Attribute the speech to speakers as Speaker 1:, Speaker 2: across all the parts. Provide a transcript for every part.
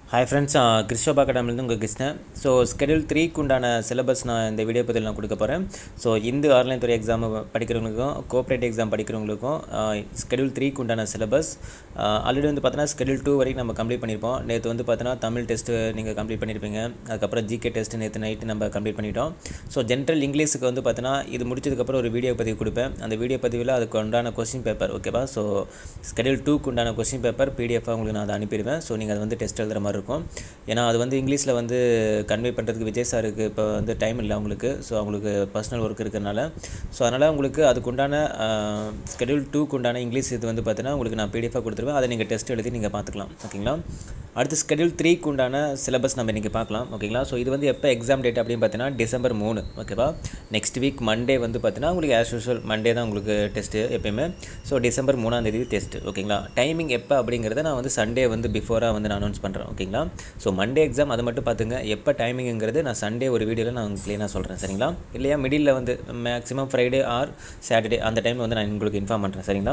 Speaker 1: hi friends Christopher அகாடமிலேருந்து உங்கள் Krishnan so schedule த்ரீக்கு உண்டான சிலபஸ் நான் இந்த வீடியோ பதில் நான் கொடுக்க போகிறேன் ஸோ இந்து ஆன்லைன் துறை எக்ஸாம் படிக்கிறவங்களுக்கும் கோஆப்ரேட்டிவ் எக்ஸாம் படிக்கிறவங்களுக்கும் ஸ்கெடியூல் த்ரீக்கு உண்டான சிலபஸ் ஆல்ரெடி வந்து பார்த்தீங்கன்னா ஸ்கெடியூல் டூ வரைக்கும் நம்ம கம்ப்ளீட் பண்ணியிருப்போம் நேற்று வந்து பார்த்தீங்கன்னா தமிழ் டெஸ்ட்டு நீங்கள் கம்ப்ளீட் பண்ணியிருப்பீங்க அதுக்கப்புறம் ஜிகே டெஸ்ட் நேற்று நைட்டு நம்ம கம்ப்ளீட் பண்ணிட்டோம் ஸோ ஜென்ரல் இங்கிலீஷுக்கு வந்து பார்த்தீங்கன்னா இது முடிச்சதுக்கப்புறம் ஒரு வீடியோ பதிவு கொடுப்பேன் அந்த வீடியோ பதிவில் அதுக்கு உண்டான கொஸ்டின் பேப்பர் ஓகேவா ஸோ ஸ்கெடியூல் டூக்கு உண்டான கொஸ்டின் பேப்பர் பிடிஎஃபாக உங்களுக்கு நான் அதை அனுப்பிடுவேன் ஸோ நீங்கள் அதை வந்து டெஸ்ட் எழுதுகிற மாதிரி இருக்கும் ஏன்னா அது வந்து இங்கிலீஷில் வந்து கன்வே பண்ணுறதுக்கு விஜய் சாருக்கு இப்போ வந்து டைம் இல்லை அவங்களுக்கு ஸோ அவங்களுக்கு பர்சனல் ஒர்க் இருக்கிறனால ஸோ அதனால் உங்களுக்கு அதுக்குண்டான ஸ்கெடியூல் டூக்கு உண்டான இங்கிலீஷ் இது வந்து பார்த்தீங்கன்னா உங்களுக்கு நான் பிடிஎஃபாக கொடுத்துருவேன் அதை நீங்கள் டெஸ்ட் எழுதி நீங்கள் பார்த்துக்கலாம் ஓகேங்களா அடுத்து ஸ்கெடியூல் த்ரீக்கு உண்டான சிலபஸ் நம்ம இன்றைக்கி பார்க்கலாம் ஓகேங்களா ஸோ இது வந்து எப்போ எக்ஸாம் டேட் அப்படின்னு பார்த்தீங்கன்னா டிசம்பர் மூணு ஓகேவா நெக்ஸ்ட் வீக் மண்டே வந்து பார்த்தீங்கன்னா உங்களுக்கு ஆஸ் யூஷுவல் மண்டே தான் உங்களுக்கு டெஸ்ட்டு எப்பயுமே ஸோ டிசம்பர் மூணாம் தேதி டெஸ்ட் ஓகேங்களா டைமிங் எப்போ அப்படிங்கிறத நான் வந்து சண்டே வந்து பிஃபோராக வந்து நான் அனௌன்ஸ் பண்ணுறேன் ஓகேங்களா ஸோ மண்டே எக்ஸாம் அதை மட்டும் பார்த்துங்க எப்போ டைமிங்கிறது நான் சண்டே ஒரு வீடியோவில் நான் உங்களுக்கு க்ளீனாக சொல்கிறேன் சரிங்களா இல்லையா மிடில் வந்து மேக்ஸிமம் ஃப்ரைடே ஆர் சாட்டர்டே அந்த டைமில் வந்து நான் உங்களுக்கு இன்ஃபார்ம் பண்ணுறேன் சரிங்களா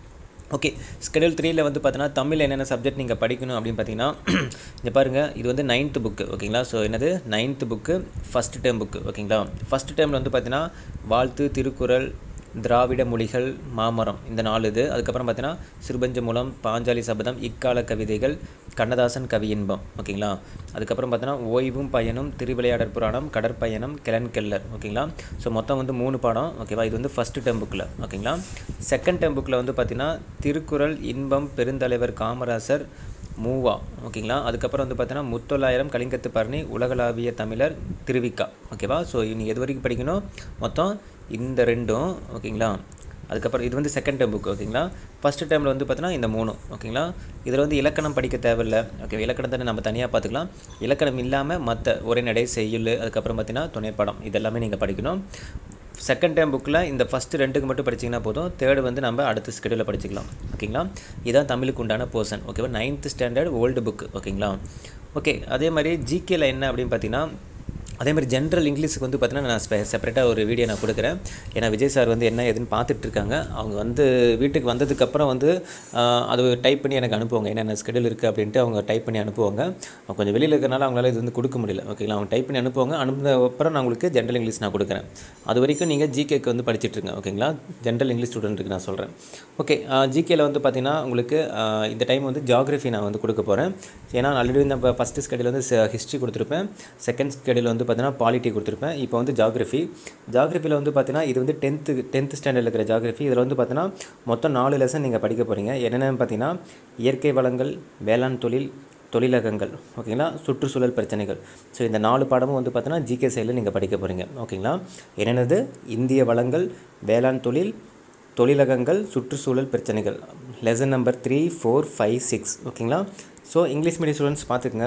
Speaker 1: ஓகே ஸ்கெடியூல் த்ரீயில் வந்து பார்த்தீங்கன்னா தமிழ் என்னென்ன சப்ஜெக்ட் நீங்கள் படிக்கணும் அப்படின்னு பார்த்தீங்கன்னா இங்கே பாருங்கள் இது வந்து நைன்த்து புக்கு ஓகேங்களா ஸோ என்னது ninth book first term book ஓகேங்களா ஃபஸ்ட் டேர்மில் வந்து பார்த்தீங்கன்னா வாழ்த்து திருக்குறள் திராவிட மொழிகள் மாமரம் இந்த நாலு இது அதுக்கப்புறம் பார்த்தீங்கன்னா சிறுபஞ்ச மூலம் பாஞ்சாலி சபதம் இக்கால கவிதைகள் கண்ணதாசன் கவி இன்பம் ஓகேங்களா அதுக்கப்புறம் பார்த்தீங்கன்னா ஓய்வும் பயனும் திருவிளையாடற் புராணம் கடற்பயணம் கிளன் கெல்லர் ஓகேங்களா ஸோ மொத்தம் வந்து மூணு பாடம் ஓகேவா இது வந்து ஃபஸ்ட்டு டேர்ம் புக்கில் ஓகேங்களா செகண்ட் டேர்ம் புக்கில் வந்து பார்த்தீங்கன்னா திருக்குறள் இன்பம் பெருந்தலைவர் காமராசர் மூவா ஓகேங்களா அதுக்கப்புறம் வந்து பார்த்தீங்கன்னா முத்தொள்ளாயிரம் கலிங்கத்து பரணி உலகளாவிய தமிழர் திருவிக்கா ஓகேவா ஸோ நீங்கள் எது வரைக்கும் படிக்கணும் மொத்தம் இந்த ரெண்டும் ஓகேங்களா அதுக்கப்புறம் இது வந்து செகண்ட் டேர்ம் புக் ஓகேங்களா ஃபஸ்ட்டு டைமில் வந்து பார்த்தீங்கன்னா இந்த மூணு ஓகேங்களா இதில் வந்து இலக்கணம் படிக்க தேவையில்லை ஓகே இலக்கணத்தை நம்ம தனியாக பார்த்துக்கலாம் இலக்கணம் இல்லாமல் மற்ற ஒரே நடை செய்யுள் அதுக்கப்புறம் பார்த்தீங்கன்னா துணைப்படம் இதெல்லாமே நீங்கள் படிக்கணும் செகண்ட் டைம் புக்கில் இந்த ஃபஸ்ட்டு ரெண்டுக்கு மட்டும் படிச்சிங்கன்னா போதும் தேர்டு வந்து நம்ம அடுத்த ஸ்கெடியூலில் படிச்சிக்கலாம் ஓகேங்களா இதுதான் தமிழுக்கு உண்டான போர்ஷன் ஓகேவா நைன்த்து ஸ்டாண்டர்ட் ஓல்டு புக் ஓகேங்களா ஓகே அதே மாதிரி ஜிகேல என்ன அப்படின்னு பார்த்தீங்கன்னா அதே மாதிரி ஜென்ரல் இங்கிலீஷுக்கு வந்து பார்த்தீங்கன்னா நான் ஸ்பெ செப்பரேட்டாக ஒரு வீடியோ நான் கொடுக்குறேன் ஏன்னா விஜய் சார் வந்து என்ன எதுன்னு பார்த்துட்டு இருக்காங்க அவங்க வந்து வீட்டுக்கு வந்ததுக்கப்புறம் வந்து அது டைப் பண்ணி எனக்கு அனுப்புவாங்க என்னென்ன ஸ்கெடியூல் இருக்குது அப்படின்ட்டு அவங்க டைப் பண்ணி அனுப்புவாங்க அவங்க கொஞ்சம் வெளியில் இருக்கிறனால அவங்களால இது வந்து கொடுக்க முடியல ஓகேங்களா அவங்க டைப் பண்ணி அனுப்புவாங்க அனுப்பின அப்புறம் நான் உங்களுக்கு ஜென்ரல் இங்கிலீஷ் நான் கொடுக்குறேன் அது வரைக்கும் நீங்கள் ஜிகேக்கு வந்து படிச்சுட்ருங்க ஓகேங்களா ஜென்ரல் இங்கிலீஷ் ஸ்டூடெண்ட்டுக்கு நான் சொல்கிறேன் ஓகே ஜிகேல வந்து பார்த்தீங்கன்னா உங்களுக்கு இந்த டைம் வந்து ஜாகிரஃபி நான் வந்து கொடுக்க போகிறேன் ஏன்னா ஆல்ரெடி நம்ம ஃபஸ்ட்டு ஸ்கெடியூல் வந்து ஹிஸ்ட்ரி கொடுத்துருப்பேன் செகண்ட் ஸ்கெடியூல் வந்து பார்த்தீங்கன்னா பாலிட்டி கொடுத்துருப்பேன் இப்போ வந்து ஜாகிரஃபி ஜாகிரஃபியில் வந்து பார்த்தீங்கன்னா இது வந்து டென்த்து டென்த்து ஸ்டாண்டர்டில் இருக்கிற ஜாகிரஃபி இதில் வந்து பார்த்தீங்கன்னா மொத்தம் நாலு லெசன் நீங்கள் படிக்க போகிறீங்க என்னென்னு பார்த்தீங்கன்னா இயற்கை வளங்கள் வேளாண் தொழில் தொழிலகங்கள் ஓகேங்களா சுற்றுச்சூழல் பிரச்சனைகள் ஸோ இந்த நாலு பாடமும் வந்து பார்த்தீங்கன்னா ஜிகே சைடில் நீங்கள் படிக்க போகிறீங்க ஓகேங்களா என்னென்னது இந்திய வளங்கள் வேளாண் தொழில் தொழிலகங்கள் சுற்றுச்சூழல் பிரச்சனைகள் lesson number three four five six ஓகேங்களா ஸோ இங்கிலீஷ் மீடியம் ஸ்டூடெண்ட்ஸ் பார்த்துக்குங்க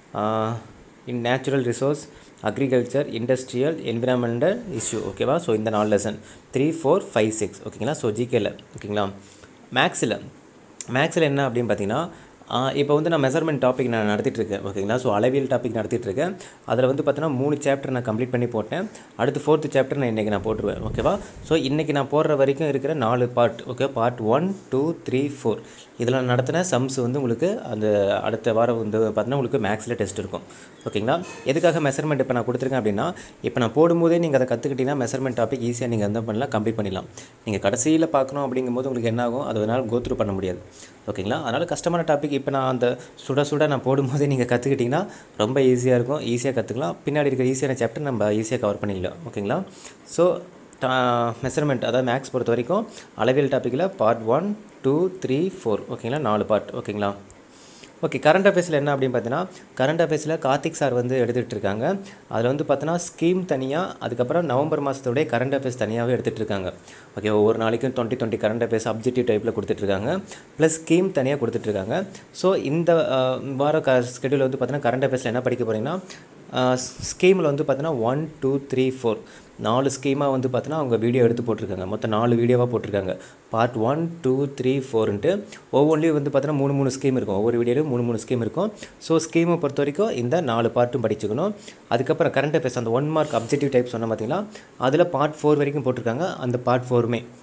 Speaker 1: in natural resource agriculture industrial environmental issue ஓகேவா ஸோ இந்த நாலு lesson three four five six ஓகேங்களா ஸோ ஜிகேல ஓகேங்களா மேக்ஸில் மேக்ஸில் என்ன அப்படின்னு பார்த்தீங்கன்னா இப்போ வந்து நான் மெஷர்மெண்ட் டாபிக் நான் நடத்திட்டுருக்கேன் ஓகேங்களா ஸோ அளவியல் டாபிக் நடத்திட்டுருக்கேன் அதில் வந்து பார்த்தீங்கன்னா மூணு சாப்டர் நான் கம்ப்ளீட் பண்ணி போட்டேன் அடுத்து ஃபோர்த்து சாப்டர் நான் இன்றைக்கி நான் போட்டுருவேன் ஓகேவா ஸோ இன்றைக்கி நான் போடுற வரைக்கும் இருக்கிற நாலு part okay part one two three four இதில் நடத்தின சம்ஸ் வந்து உங்களுக்கு அந்த அடுத்த வாரம் வந்து பார்த்தீங்கன்னா உங்களுக்கு மேக்ஸில் டெஸ்ட் இருக்கும் ஓகேங்களா எதுக்காக மெஷர்மெண்ட் இப்போ நான் கொடுத்துருக்கேன் அப்படின்னா இப்போ நான் போடும்போதே நீங்கள் அதை கற்றுக்கிட்டீங்கன்னா மெஷர்மெண்ட் டாபிக் ஈஸியாக நீங்கள் என்ன பண்ணலாம் கம்ப்ளீட் பண்ணிடலாம் நீங்கள் கடைசியில் பார்க்கணும் அப்படிங்கும்போது உங்களுக்கு என்ன ஆகும் அதனால் கோத்ரூ பண்ண முடியாது ஓகேங்களா அதனால் கஷ்டமான டாபிக் இப்போ நான் அந்த சுட சுட நான் போடும்போதே நீங்கள் கற்றுக்கிட்டிங்கன்னா ரொம்ப ஈஸியாக இருக்கும் ஈஸியாக கற்றுக்கலாம் பின்னாடி இருக்கிற ஈஸியான சாப்டர் நம்ம ஈஸியாக கவர் பண்ணிடலாம் ஓகேங்களா ஸோ மெஷர்மெண்ட் அதாவது மேக்ஸ் பொறுத்த வரைக்கும் அளவியல் டாப்பிக்கில் part one two three four ஓகேங்களா நாலு பார்ட் ஓகேங்களா ஓகே கரண்ட் அஃபேர்ஸில் என்ன அப்படின்னு பார்த்தீங்கன்னா கரண்ட் அஃபேர்ஸில் கார்த்திக் சார் வந்து எடுத்துகிட்டு இருக்காங்க அதில் வந்து பார்த்தோன்னா ஸ்கீம் தனியாக அதுக்கப்புறம் நவம்பர் மாதத்தோடைய கரண்ட் அஃபேர்ஸ் தனியாகவே எடுத்துகிட்டு இருக்காங்க ஓகே ஒவ்வொரு நாளைக்கும் twenty twenty current affairs objective டைப்பில் கொடுத்துட்ருக்காங்க ப்ளஸ் ஸ்கீம் தனியாக கொடுத்துட்ருக்காங்க ஸோ இந்த வார க ஸ்கெடியூல் வந்து பார்த்தீங்கன்னா கரண்ட் அஃபேர்ஸில் என்ன படிக்க போகிறீங்கன்னா ஸ்கீமில் வந்து பார்த்தீங்கன்னா ஒன் டூ த்ரீ ஃபோர் நாலு ஸ்கீமாக வந்து பார்த்தீங்கன்னா அவங்க வீடியோ எடுத்து போட்டிருக்காங்க மொத்தம் நாலு வீடியோவாக போட்டிருக்காங்க பார்ட் ஒன் டூ த்ரீ ஃபோர்ன்ட்டு ஒவ்வொன்றிலையும் வந்து பார்த்தீங்கன்னா மூணு மூணு ஸ்கீம் இருக்கும் ஒவ்வொரு வீடியோலையும் மூணு மூணு ஸ்கீம் இருக்கும் ஸோ ஸ்கீமை பொறுத்த வரைக்கும் இந்த நாலு பார்ட்டும் படிச்சுக்கணும் அதுக்கப்புறம் கரண்ட் அஃபேர்ஸ் அந்த ஒன் மார்க் அப்ஜெக்டிவ் டைப் சொன்ன பார்த்தீங்களா அதில் பார்ட் ஃபோர் வரைக்கும் போட்டிருக்காங்க அந்த பார்ட் ஃபோருமே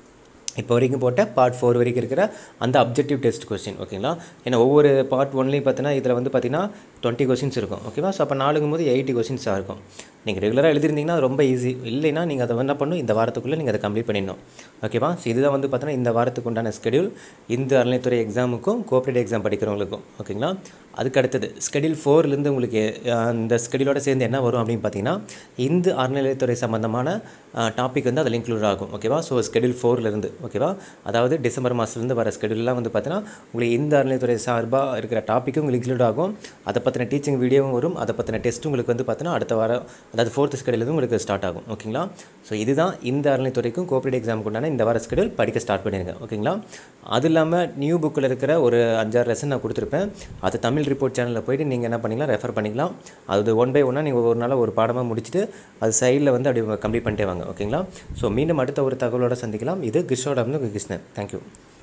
Speaker 1: இப்போ வரைக்கும் போட்ட பார்ட் ஃபோர் வரைக்கும் இருக்கிற அந்த அப்ஜெக்டிவ் டெஸ்ட் கொஸ்டின் ஓகேங்களா ஏன்னா ஒவ்வொரு பார்ட் ஒன்லேயும் பார்த்தீங்கன்னா இதில் வந்து பார்த்தீங்கன்னா டுவெண்ட்டி கொஸ்டின்ஸ் இருக்கும் ஓகேவா ஸோ அப்போ நாலுங்கும் போது எயிட்டி கொஸ்டின்ஸாக இருக்கும் நீங்கள் ரெகுலராக எழுதிருந்தீங்கன்னா ரொம்ப ஈஸி இல்லைன்னா நீங்கள் அதை என்ன பண்ணணும் இந்த வாரத்துக்குள்ளே நீங்கள் அதை கம்ப்ளீட் பண்ணிடணும் ஓகேவா ஸோ இதுதான் வந்து பார்த்தீங்கன்னா இந்த வாரத்துக்கு உண்டான ஸ்கெடியூல் இந்த அறநிலைத்துறை எக்ஸாமுக்கும் கோஆப்ரேட்டிவ் எக்ஸாம் படிக்கிறவங்களுக்கும் ஓகேங்களா அதுக்கு அடுத்தது ஸ்கெடியூல் ஃபோர்லேருந்து உங்களுக்கு அஹ், இந்த ஸ்கெடியூலோட சேர்ந்து என்ன வரும் அப்படின்னு பார்த்தீங்கன்னா இந்த அறநிலைத்துறை சம்மந்தமான டாபிக் வந்து அதில் இன்க்ளூட் ஆகும் ஓகேவா ஸோ ஸ்கெடியூல் ஃபோர்லேருந்து ஓகேவா அதாவது டிசம்பர் மாதத்துலேருந்து வர ஸ்கெடியூல்லாம் வந்து பார்த்தீங்கன்னா உங்களுக்கு இந்த அறநிலைத்துறை சார்பாக இருக்கிற டாப்பிக்கும் உங்களுக்கு இன்க்ளூட் ஆகும் அதை பற்றின டீச்சிங் வீடியோவும் வரும் அதை பற்றின டெஸ்ட் உங்களுக்கு வந்து பார்த்தீங்கன்னா அடுத்த வாரம் அதாவது ஃபோர்த் ஸ்கெடியூலும் உங்களுக்கு ஸ்டார்ட் ஆகும் ஓகேங்களா ஸோ இதுதான் இந்த அறநிலைத்துறைக்கும் கோஆப்ரேட்டிவ் எக்ஸாமுக்கு உண்டான இந்த வார ஸ்கெடியூல் படிக்க ஸ்டார்ட் பண்ணிடுங்க ஓகேங்களா அது இல்லாமல் நியூ புக்கில் இருக்கிற ஒரு அஞ்சாறு லெசன் நான் கொடுத்துருப்பேன் அது தமிழ் ரிப்போர்ட் சேனலில் போயிட்டு நீங்கள் என்ன பண்ணிக்கலாம் ரெஃபர் பண்ணிக்கலாம் அது ஒன் பை ஒன்னாக நீங்கள் ஒரு நாள் ஒரு பாடமாக முடிச்சுட்டு அது சைடில் வந்து அப்படி கம்ப்ளீட் பண்ணிட்டே வாங்க ஓகேங்களா ஸோ மீண்டும் அடுத்த ஒரு தகவலோட சந்திக்கலாம் இது கிருஷ்ணோட கிருஷ்ணன் தேங்க்யூ